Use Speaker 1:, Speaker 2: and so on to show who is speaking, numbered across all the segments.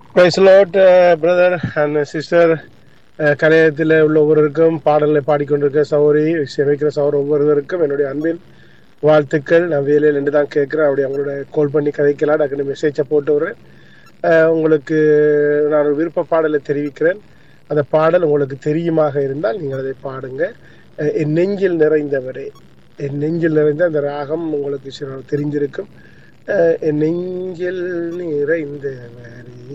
Speaker 1: price லாட் brother and sister கலையத்தில் உள்ள ஒவ்வொருவருக்கும் பாடலை பாடிக்கொண்டிருக்க சௌரி செமிக்கிற சௌர் ஒவ்வொருவருக்கும் என்னுடைய அன்பின் வாழ்த்துக்ள் நான் வேலையில் நின்று தான் கேட்குறேன் அப்படி அவங்களோட கால் பண்ணி கதைக்கலாம் டக்குனு மெசேஜை போட்டு விடுறேன் அஹ், உங்களுக்கு நான் ஒரு விருப்ப பாடலை தெரிவிக்கிறேன் அந்த பாடல் உங்களுக்கு தெரியுமாக இருந்தால் நீங்கள் அதை பாடுங்க அஹ், என் நெஞ்சில் நிறைந்தவரே என் நெஞ்சில் நிறைந்த அந்த ராகம் உங்களுக்கு சில தெரிஞ்சிருக்கும் அஹ், என் நெஞ்சில் நிறைந்தவரே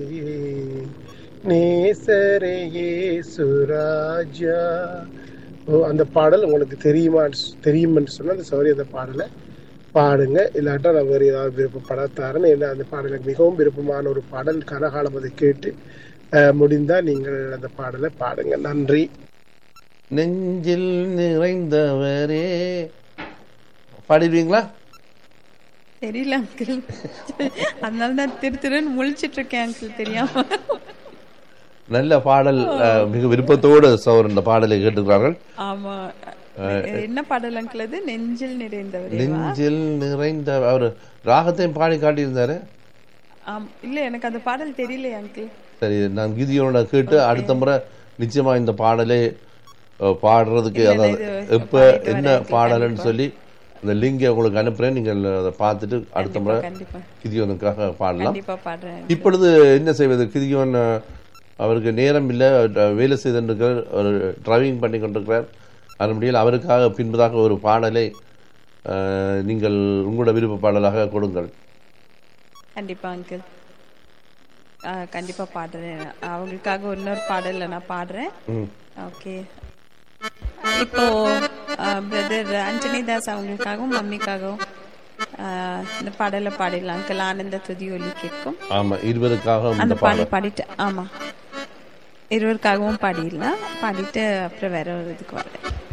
Speaker 1: நேசரையே சுராஜா ஓ அந்த பாடல் உங்களுக்கு தெரியுமா தெரியுமென்று சொன்ன அந்த சௌரி அந்த பாடலை பாடுங்க இல்லாட்டா நான் வேறு ஏதாவது விருப்பப்படத்தாரன்னு ஏன்னா அந்த பாடல் எனக்கு மிகவும் விருப்பமான ஒரு பாடல் கனகாலம் அதை கேட்டு அஹ், முடிந்தா நீங்கள் அந்த பாடலை பாடுங்க நன்றி
Speaker 2: நெஞ்சில் நிறைந்தவரே பாடிடுவீங்களா
Speaker 3: தெரியல அங்கிள் அதனால தான் திரு திருன்னு முழிச்சிட்டு இருக்கேன் அங்கிள் தெரியாம
Speaker 2: நல்ல பாடல் அஹ், மிக விருப்பத்தோடு சௌர் இந்த பாடலை கேட்டுக்கிறார்கள்
Speaker 3: ஆமா என்ன பாடல் அங்கிள் அது நெஞ்சில் நிறைந்தவர்
Speaker 2: நெஞ்சில் நிறைந்த அவர் ராகத்தையும் பாடி காட்டியிருந்தாரு
Speaker 3: ஆம் இல்ல எனக்கு அந்த பாடல் தெரியலையே அங்கிள்
Speaker 2: சரி நான் கீதியோட கேட்டு அடுத்த முறை நிச்சயமா இந்த பாடலை அஹ், பாடுறதுக்கு
Speaker 3: இல்ல,
Speaker 2: அதாவது
Speaker 3: இது
Speaker 2: எப்ப
Speaker 3: பாடிட்டு
Speaker 2: என்ன
Speaker 3: வரேன்
Speaker 2: பாடல்னு சொல்லி அந்த லிங்கை உங்களுக்கு அனுப்புறேன் நீங்கள் அதை பார்த்துட்டு அடுத்த முறை
Speaker 3: கண்டிப்பா
Speaker 2: கிதியோனுக்காக பாடலாம்
Speaker 3: கண்டிப்பா பாடுறேன்
Speaker 2: இப்பொழுது என்ன செய்வது கிதியோன் அஹ், அவருக்கு நேரம் இல்லை அஹ், வேலை செய்திருக்கிறார் ஒரு டிரைவிங் பண்ணி கொண்டிருக்கிறார் அதன்படியில் அவருக்காக பின்பதாக ஒரு பாடலை அஹ், நீங்கள் உங்களோட விருப்ப பாடலாக கொடுங்கள்
Speaker 3: கண்டிப்பா அங்கிள் கண்டிப்பா பாடுறேன் அவங்களுக்காக இன்னொரு பாடல்ல நான் பாடுறேன்
Speaker 2: ம்
Speaker 3: ஓகே இப்போ பிரதர் அஞ்சனி தாஸ் அவங்களுக்காகவும் மம்மிக்காகவும் ஆஹ், இந்த பாடலை பாடிடலாம் அங்கிள் ஆனந்த துதி ஒலி கேட்கும்
Speaker 2: ஆமா இருவருக்காக
Speaker 3: அந்த
Speaker 2: இந்த
Speaker 3: பாடல்
Speaker 2: பாடல்
Speaker 3: பாடிட்டு ஆமா இருவருக்காகவும் பாடிடலாம் பாடிட்டு அப்புறம் வேற ஒரு இதுக்கு வரேன்